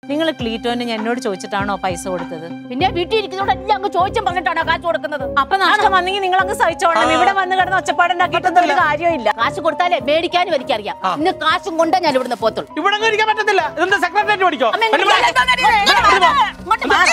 നിങ്ങൾ ക്ലീറ്റോന് ഞാൻ എന്നോട് ചോദിച്ചിട്ടാണോ പൈസ കൊടുത്തത് പിന്നെ വീട്ടിൽ ഇരിക്കുന്നോടെല്ലാം അങ്ങ് ചോദിച്ചും പറഞ്ഞിട്ടാണോ കാശ് കൊടുക്കുന്നത് അപ്പൊ നഷ്ടം വന്നെങ്കിൽ നിങ്ങൾ അങ്ങ് സഹിച്ചോളണം ഇവിടെ വന്ന് കിടന്ന് ഒച്ചപ്പാടുണ്ടാക്കിയിട്ടൊന്നും ഒരു കാര്യമില്ല കാശ് കൊടുത്താലേ മേടിക്കാനും എനിക്കറിയാം ഇന്ന് കാശും കൊണ്ടേ ഞാൻ ഇവിടുന്ന് പോത്തുള്ളൂ ഇവിടെ അങ്ങ് ഇരിക്കാൻ പറ്റത്തില്ല ഇതെന്താ സെക്രട്ടേറിയറ്റ് പഠിക്കോ അമ്മ ഇങ്ങോട്ട് വാ. ഇങ്ങോട്ട് വാ.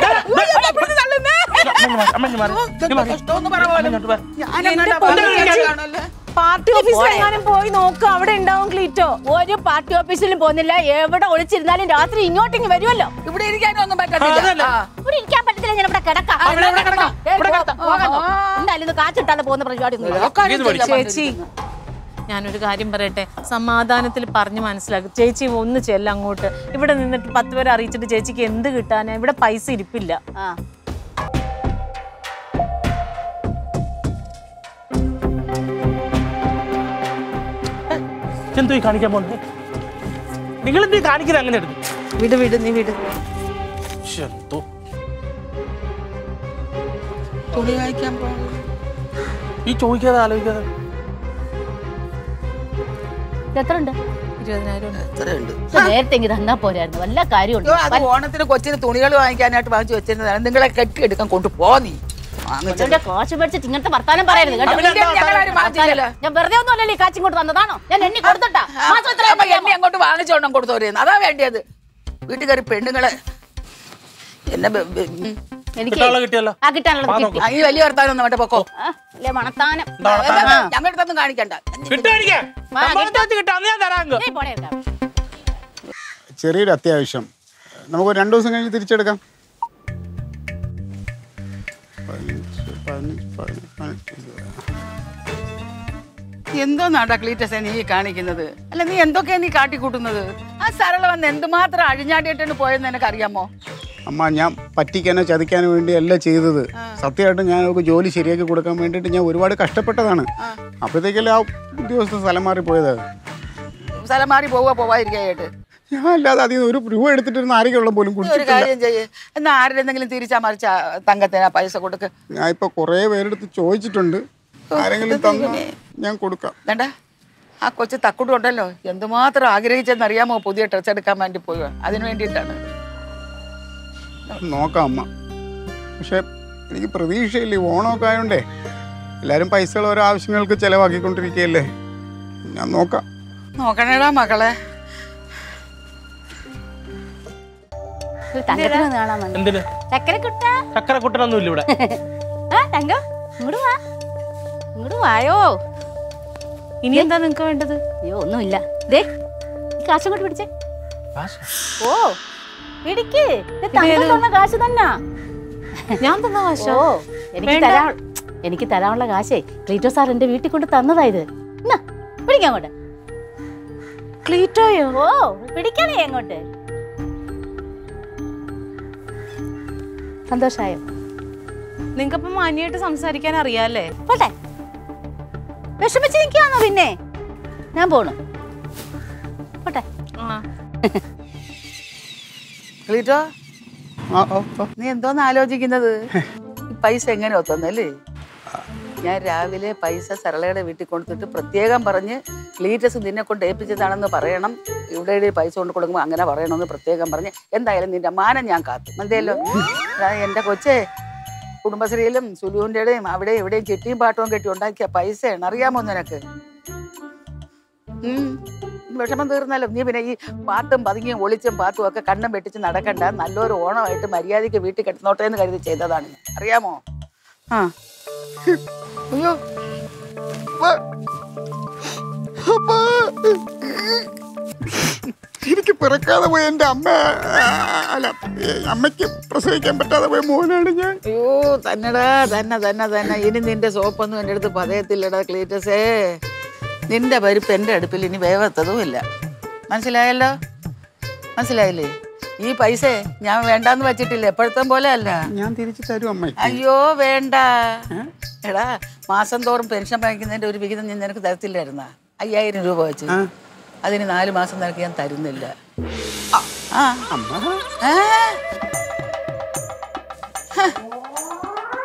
പാർട്ടി ഓഫീസിൽ എങ്ങാനും പോയി നോക്കുക അവിടെ ഉണ്ടാവും ക്ലീറ്റോ ഒരു പാർട്ടി ഓഫീസിലും പോകുന്നില്ല എവിടെ ഒളിച്ചിരുന്നാലും രാത്രി ഇങ്ങോട്ടിങ് വരുമല്ലോ ഇവിടെ ഇരിക്കാനൊന്നും പറ്റത്തില്ല ആ. ഇവിടെ ഇരിക്കാൻ പറ്റത്തില്ല ഞാൻ ഇവിടെ കിടക്കാം ഇവിടെ ഇവിടെ കിടക്കാം. ഏയ് ഇവിടെ പോ- കിടക്കാം. പോകാൻ നോ. ആ. എന്തായാലും ഇത് കാച്ചിട്ടാണ് പോകുന്ന പരിപാടി ഒന്നും ഇല്ല. ഒക്കെ അറിയത്തില്ല ചേച്ചി ഞാനൊരു കാര്യം പറയട്ടെ സമാധാനത്തിൽ പറഞ്ഞു മനസ്സിലാക്കും ചേച്ചി ഒന്ന് ചെല്ല അങ്ങോട്ട് ഇവിടെ നിന്നിട്ട് പത്ത് പേരെ അറിയിച്ചിട്ട് ചേച്ചിക്ക് എന്ത് കിട്ടാനാ ഇവിടെ പൈസ ഇരിപ്പില്ല ആ എന്തോ ഈ കാണിക്കാൻ പോകുന്നത് നിങ്ങൾ എന്തീ കാണിക്കുന്നത് അങ്ങനെ എടുത്ത് വിട് വിട് നീ വിട് എന്തോ തുണി വാങ്ങിക്കാൻ പോകുന്നു ഈ ചോദിക്കാതെ ആലോചിക്കാതെ ഇത് എത്ര ഉണ്ട് ഇരുപതിനായിരം ഉണ്ട്. എത്രയുണ്ട് ഇത് നേരത്തെ ഇങ്ങ് തന്നാ പോരായിരുന്നു വല്ല കാര്യമുണ്ട് അയ്യോ, അത് ഓണത്തിന് കൊച്ചിന് തുണികൾ വാങ്ങിക്കാനായിട്ട് വാങ്ങിച്ചു വെച്ചിരുന്നതാണ് നിങ്ങളെ കെട്ടിയെടുക്കാൻ കൊണ്ടുപോ നീ വാങ്ങിച്ചത്. കൊച്ചിന്റെ കാശ് മേടിച്ചിട്ട് ഇങ്ങനത്തെ വർത്താനം പറയരുത് കേട്ടോ പിന്നെ ഞങ്ങളാരും മാറ്റിയില്ലല്ലോ. ഞാൻ വെറുതെ ഒന്നും അല്ലല്ലോ ഈ കാശ് ഇങ്ങോട്ട് തന്നതാണോ ഞാൻ എണ്ണി കൊടുത്തിട്ടാ മാസം എത്ര അപ്പൊ എന്നെ അങ്ങോട്ട് വാങ്ങിച്ചോണം കൊടുത്തോരുന്നു അതാ വേണ്ടിയത് വീട്ടിൽ കയറി പെണ്ണുങ്ങളെ എന്നെ ബ- ബ- ഉം. എനിക്ക് കിട്ടാനുള്ള കിട്ടിയല്ലോ ആ കിട്ടാനുള്ളത് കിട്ടി ആ, ഈ വലിയ വർത്താനം മറ്റേ പൊക്കോ ആ, ഇല്ലേ മണത്താനം ഞങ്ങളുടെ അടുത്തൊന്നും കാണിക്കണ്ട കിട്ടാനിക്കാൻ കിട്ടാ അന്ന് ഞാൻ തരാം നീ പോടെ എടുക്കാം. ചെറിയൊരു അത്യാവശ്യം നമുക്ക് ഒരു രണ്ട് ദിവസം കഴിഞ്ഞ് തിരിച്ചെടുക്കാം പതിനഞ്ച് പതിനഞ്ച് പതിനഞ്ച് പതിനഞ്ച് എന്തോ നാടാ ക്ലീറ്റസെ നീ കാണിക്കുന്നത് അല്ല നീ എന്തൊക്കെയാ നീ കാട്ടിക്കൂട്ടുന്നത് ആ സരള വന്ന് എന്തുമാത്രം അഴിഞ്ഞാടിയിട്ടാണ് പോയെന്ന് എനിക്കറിയാമോ അമ്മ ഞാൻ പറ്റിക്കാനോ ചതിക്കാനോ വേണ്ടി അല്ല ചെയ്തത് സത്യമായിട്ടും ഞാൻ അവർക്ക് ജോലി ശരിയാക്കി കൊടുക്കാൻ വേണ്ടിയിട്ട് ഞാൻ ഒരുപാട് കഷ്ടപ്പെട്ടതാണ് അപ്പോഴത്തേക്കല്ലേ ആ ഉദ്യോഗസ്ഥ സ്ഥലം മാറി പോയത് സ്ഥലം മാറി പോവുക പോവാതിരിക്കായിട്ട് ഞാൻ അല്ലാതെ അതിൽ നിന്ന് ഒരു രൂപ എടുത്തിട്ടിരുന്ന ആരെങ്കിലും പോലും നീ ഒരു കുടിച്ചിട്ടില്ല കാര്യം ചെയ്യ് എന്നാ ആരുടെ എന്തെങ്കിലും തിരിച്ചാ മറിച്ച തങ്കത്തിന് ആ പൈസ കൊടുക്ക് ഞാൻ ഇപ്പൊ കുറേ പേരെടുത്ത് ചോദിച്ചിട്ടുണ്ട് ആരെങ്കിലും തന്ന ഞാൻ കൊടുക്കാം വേണ്ട ആ കൊച്ചു തക്കുടു ഉണ്ടല്ലോ എന്തുമാത്രം ആഗ്രഹിച്ചെന്നറിയാമോ പുതിയ ഡ്രസ്സ് എടുക്കാൻ വേണ്ടി പോവുക അതിന് വേണ്ടിയിട്ടാണ് നോക്കാം അമ്മ പക്ഷെ എനിക്ക് പ്രതീക്ഷയില്ല ഈ ഓണമൊക്കെ ആയോണ്ടേ എല്ലാവരും പൈസകൾ ഓരോ ആവശ്യങ്ങൾക്ക് ചിലവാക്കിക്കൊണ്ടിരിക്കുകയല്ലേ ഞാൻ നോക്കാം നോക്കണേടാ മക്കളെ ഒരു തങ്കത്തിന് ഒന്ന് കാണാൻ വന്നു എന്തിന് ചക്കര കുട്ട ചക്കര കുട്ടനൊന്നും ഇല്ല ഇവിടെ ആ തങ്കം ഇങ്ങോട്ട് വാ ഇങ്ങോട്ട് വായോ ഇനി എന്താ നിങ്ങക്ക് വേണ്ടത് അയ്യോ ഒന്നുമില്ല ദേ ഈ കാശ് അങ്ങോട്ട് പിടിച്ചേ ഓ പിടിക്ക് ഇത് തങ്കം തന്ന കാശ് തന്നാ ഞാൻ തന്ന കാശോ ഓ എനിക്ക് തരാ എനിക്ക് തരാനുള്ള കാശേ ക്ലീറ്റോ സാർ എന്റെ വീട്ടിൽ കൊണ്ട് തന്നതാ ഇത് എന്നാ പിടിക്കാൻ അങ്ങോട്ട് ക്ലീറ്റോയോ ഓ പിടിക്കണേ അങ്ങോട്ട് സന്തോഷായോ നിങ്ങൾക്കിപ്പം മാന്യമായിട്ട് സംസാരിക്കാൻ അറിയാല്ലേ പോട്ടെ വിഷമിച്ച് നിൽക്കുകയാണോ പിന്നെ ഞാൻ പോണു പോട്ടെ ആ ക്ലീറ്റോ ആ ഓ ഓ നീ എന്തോന്ന് ആലോചിക്കുന്നത് ഈ പൈസ എങ്ങനെ ഒത്തന്നല്ലേ ഞാൻ രാവിലെ പൈസ സരളയുടെ വീട്ടിൽ കൊടുത്തിട്ട് പ്രത്യേകം പറഞ്ഞ് ക്ലീറ്റസ് നിന്നെ കൊണ്ട് ഏൽപ്പിച്ചതാണെന്ന് പറയണം ഇവിടെ ഇവിടെ പൈസ കൊണ്ട് കൊടുക്കുമ്പോൾ അങ്ങനെ പറയണമെന്ന് പ്രത്യേകം പറഞ്ഞ് എന്തായാലും നിന്റെ മാനം ഞാൻ കാത്തു മതിയല്ലോ എടാ, എൻ്റെ കൊച്ചേ കുടുംബശ്രീയിലും സുലുവിൻ്റെയും അവിടെ ഇവിടെയും ചിട്ടിയും പാട്ടവും കെട്ടി ഉണ്ടാക്കിയ പൈസയാണ് അറിയാമോ നിനക്ക് ഉം. വിഷമം തീർന്നല്ലോ നീ പിന്നെ ഈ പാട്ടും പതുങ്ങിയും ഒളിച്ചും പാട്ടും ഒക്കെ കണ്ണും വെട്ടിച്ച് നടക്കണ്ട നല്ലൊരു ഓണമായിട്ട് മര്യാദയ്ക്ക് വീട്ടിൽ കെട്ടുന്നോട്ടെ എന്ന് കരുതി ചെയ്തതാണ് ഞാൻ. അറിയാമോ ആ അയ്യോ അപ്പ- അപ്പ എനിക്ക് പിറക്കാതെ പോയ എൻ്റെ അമ്മ അല്ല അമ്മയ്ക്ക് പ്രസവിക്കാൻ പറ്റാതെ പോയ മോനാണ് ഞാൻ അയ്യോ തന്നെടാ തന്നെ തന്നെ തന്നെ ഇനി നിന്റെ സോപ്പൊന്നും എൻ്റെ അടുത്ത് പതയത്തില്ലടാ ക്ലീറ്റസേ നിന്റെ പരിപ്പ് എൻ്റെ അടുപ്പിൽ ഇനി വേവത്തതുമില്ല മനസ്സിലായല്ലോ മനസ്സിലായില്ലേ ഈ പൈസ ഞാൻ വേണ്ടാന്ന് വെച്ചിട്ടില്ല എപ്പോഴത്തെ പോലെ അല്ല ഞാൻ തിരിച്ചു തരും അമ്മയ്ക്ക് അയ്യോ വേണ്ട എടാ മാസം തോറും പെൻഷൻ വാങ്ങിക്കുന്നതിന്റെ ഒരു വിഹിതം ഞാൻ നിനക്ക് തരത്തില്ലായിരുന്ന അയ്യായിരം രൂപ വെച്ച് അതിന് നാല് മാസം നിനക്ക് ഞാൻ തരുന്നില്ല ആ അമ്മ ഏ? ഹ.